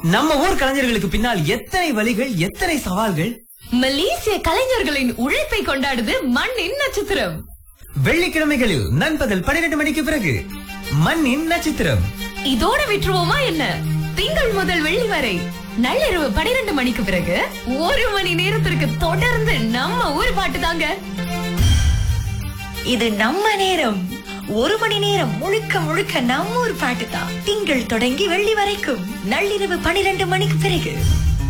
நம்ம ஊர் கலைஞர்களுக்கு பின்னால் எத்தனை வழிகள் எத்தனை சவால்கள் மலேசிய கலைஞர்களின் உழைப்பை கொண்டாடுது மண்ணின் நட்சத்திரம் வெள்ளிக்கிழமைகளில் நண்பகல் பன்னிரண்டு மணிக்கு பிறகு மண்ணின் நட்சத்திரம் இதோட விட்டுருவோமா என்ன திங்கள் முதல் வெள்ளி வரை நள்ளிரவு பனிரெண்டு மணிக்கு பிறகு ஒரு மணி நேரத்திற்கு தொடர்ந்து நம்ம ஊர் பாட்டு தாங்க இது நம்ம நேரம் ஒரு மணி நேரம் முழுக்க முழுக்க நம்ம ஊர் பாட்டு தான் திங்கள் தொடங்கி வெள்ளி வரைக்கும் நள்ளிரவு பனிரெண்டு மணிக்கு பிறகு